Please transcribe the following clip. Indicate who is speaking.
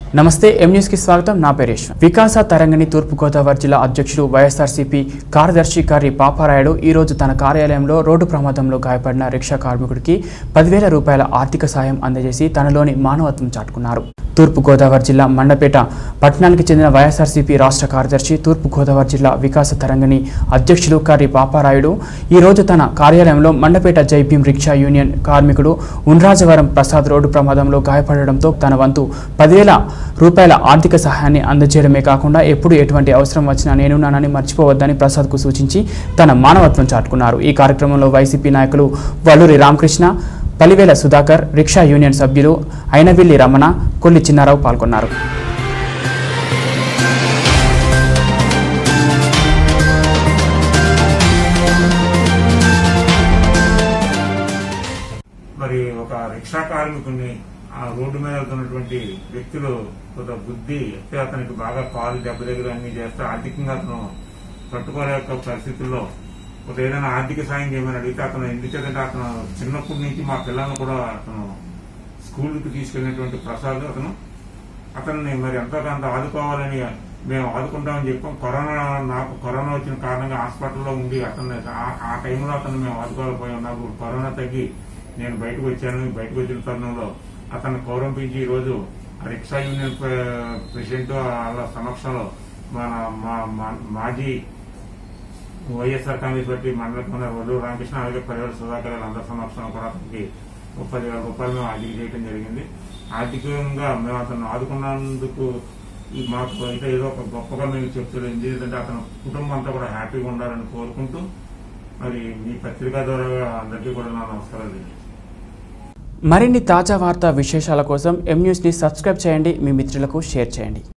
Speaker 1: నమస్తే M news కి స్వాగతం నా పేరు యశ్వంత్. వికాస తరంగిణి తూర్పుగోదావరి జిల్లా అధ్యక్షుడు వైఎస్ఆర్సీపీ కార్యదర్శి కర్రి పాపారాయుడు ఈ రోజు తన కార్యాలయంలో రోడ్డు ప్రమాదంలో గాయపడిన రిక్షా కార్మికుడికి పదివేల రూపాయల ఆర్థిక సాయం అందజేసి తనలోని మానవత్వం చాటుకున్నారు తూర్పుగోదావరి జిల్లా మండపేట పట్టణానికి చెందిన వైఎస్ఆర్సీపీ రాష్ట్ర కార్యదర్శి తూర్పుగోదావరి జిల్లా వికాస తరంగిణి అధ్యక్షుడు కర్రి పాపారాయుడు ఈ రోజు తన కార్యాలయంలో మండపేట జైభీం రిక్షా యూనియన్ కార్మికుడు ఉండ్రాజవరం ప్రసాద్ రోడ్డు ప్రమాదంలో గాయపడడంతో తన వంతు పదివేల రూపాయల ఆర్థిక సహాయాన్ని అందజేయడమే కాకుండా ఎప్పుడు ఎటువంటి అవసరం వచ్చినా నేనున్నానని మర్చిపోవద్దని ప్రసాద్కు సూచించి తన మానవత్వం చాటుకున్నారు ఈ కార్యక్రమంలో వైసీపీ నాయకులు వల్లూరి రామకృష్ణ పలివేల సుధాకర్ రిక్షా యూనియన్ సభ్యులు అయినవిల్లి రమణ కొల్లి చిన్నారావు పాల్గొన్నారు
Speaker 2: మరి ఒక రిక్షా కార్మికుడిని ఆ రోడ్డు మీద వెళ్తున్నటువంటి వ్యక్తులు కొంత బుద్ధి ఎత్తే అతనికి బాగా కాలు దెబ్బ దగ్గర అన్ని చేస్తే ఆర్థికంగా అతను తట్టుకోలేక పరిస్థితుల్లో ఒక ఏదైనా ఆర్థిక సాయం చేయమని అడిగితే అతను ఎందుకంటే అతను చిన్నప్పటి నుంచి మా పిల్లల్ని కూడా అతను స్కూల్కి తీసుకెళ్ళినటువంటి ప్రసాద్ అతను అతన్ని మరి ఎంతో కొంత ఆదుకోవాలని మేము ఆదుకుంటామని చెప్పాం కరోనా నాకు కరోనా వచ్చిన కారణంగా హాస్పిటల్లో ఉండి అతన్ని ఆ- ఆ టైంలో అతను మేము ఆదుకోలేకపోయాం నాకు కరోనా తగ్గి నేను బయటకు వచ్చాను బయటకు వచ్చిన తరుణంలో అతన్ని గౌరవించి ఈ రోజు ఆ రిక్షా యూనియన్ ప్రె- ప్రెసిడెంట్ వాళ్ళ సమక్షంలో మన మా- మా- మాజీ వైఎస్ఆర్ కాంగ్రెస్ పార్టీ మండల కన్వీనర్ వల్లూరు రామకృష్ణ అలాగే పరివార సుధాకర్ అందరి సమక్షంలో కూడా అతనికి ముప్పై వేల రూపాయలు మేము ఆర్థిక చేయడం జరిగింది ఆర్థికంగా మేము అతను ఆదుకున్నందుకు ఈ మాకు అయితే ఏదో ఒక గొప్పగా మేము చెప్తున్నాం ఎందుకంటే అతని కుటుంబం అంతా కూడా హ్యాపీగా ఉండాలని కోరుకుంటూ మరి మీ పత్రికా ద్వారా అందరికీ కూడా నా నమస్కారాలు తెలియజేస్తాను
Speaker 1: మరిన్ని తాజా వార్తా విశేషాల కోసం ఎం న్యూస్ని సబ్స్క్రైబ్ చేయండి మీ మిత్రులకు షేర్ చేయండి